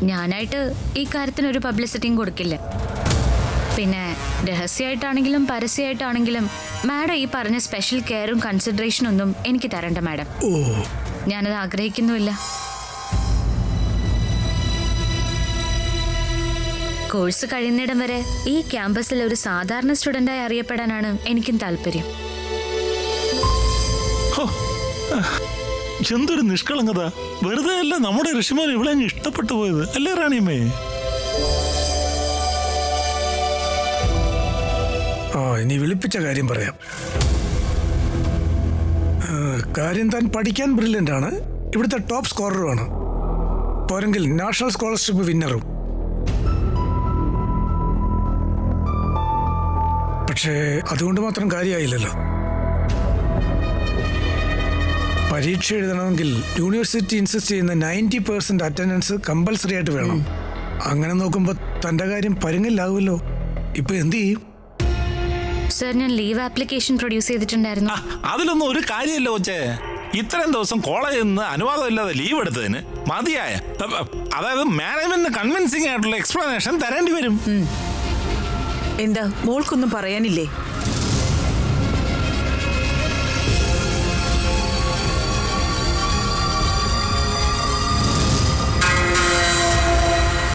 ഞാനായിട്ട് ഈ കാര്യത്തിന് ഒരു പബ്ലിസിറ്റിയും കൊടുക്കില്ല പിന്നെ രഹസ്യമായിട്ടാണെങ്കിലും പരസ്യമായിട്ടാണെങ്കിലും മാഡം ഈ പറഞ്ഞ സ്പെഷ്യൽ കെയറും കൺസിഡറേഷനും ഒന്നും എനിക്ക് തരണ്ട മാഡം ഓ ഞാനത് ആഗ്രഹിക്കുന്നുമില്ല കോഴ്സ് കഴിയുന്നിടം വരെ ഈ ക്യാമ്പസിൽ ഒരു സാധാരണ സ്റ്റുഡന്റായി അറിയപ്പെടാനാണ് എനിക്കും താല്പര്യം ഹോ, ആ, എന്തൊരു നിഷ്കളങ്കത വെറുതെ അല്ല നമ്മുടെ ഋഷിമാൻ ഇവിടെ അങ്ങ് ഇഷ്ടപ്പെട്ടു പോയത് അല്ലേ റാണിയമ്മേ ആ ഇനി വിളിപ്പിച്ച കാര്യം പറയാം ആ, കാര്യം താൻ പഠിക്കാൻ ബ്രില്യൻ്റ് ആണ് ഇവിടുത്തെ ടോപ്പ് സ്കോററുമാണ് പോരെങ്കിൽ നാഷണൽ സ്കോളർഷിപ്പ് വിന്നറും പക്ഷേ അതുകൊണ്ട് മാത്രം കാര്യമായില്ലല്ലോ പരീക്ഷ എഴുതണമെങ്കിൽ യൂണിവേഴ്സിറ്റി ഇൻസിസ്റ്റ് ചെയ്യുന്ന നയൻറ്റി പെർസെന്റ് അറ്റൻഡൻസ് കമ്പൽസറി ആയിട്ട് വേണം അങ്ങനെ നോക്കുമ്പോൾ തൻ്റെ കാര്യം പരുങ്ങില്ലാവുമല്ലോ ഇപ്പൊ എന്ത് ചെയ്യും സർ ഞാൻ ലീവ് ആപ്ലിക്കേഷൻ പ്രൊഡ്യൂസ് ചെയ്തിട്ടുണ്ടായിരുന്നു ആ, അതിലൊന്നും ഒരു കാര്യമില്ല കൊച്ചേ ഇത്രയും ദിവസം കോളേജിൽ നിന്ന് അനുവാദമില്ലാതെ ലീവ് എടുത്തതിന് മതിയായ അപ്പ- അതായത് മാനേജ്മെന്റിന് കൺവിൻസിംഗ് ആയിട്ടുള്ള എക്സ്പ്ലനേഷൻ തരേണ്ടി വരും എന്താ മോൾക്കൊന്നും പറയാനില്ലേ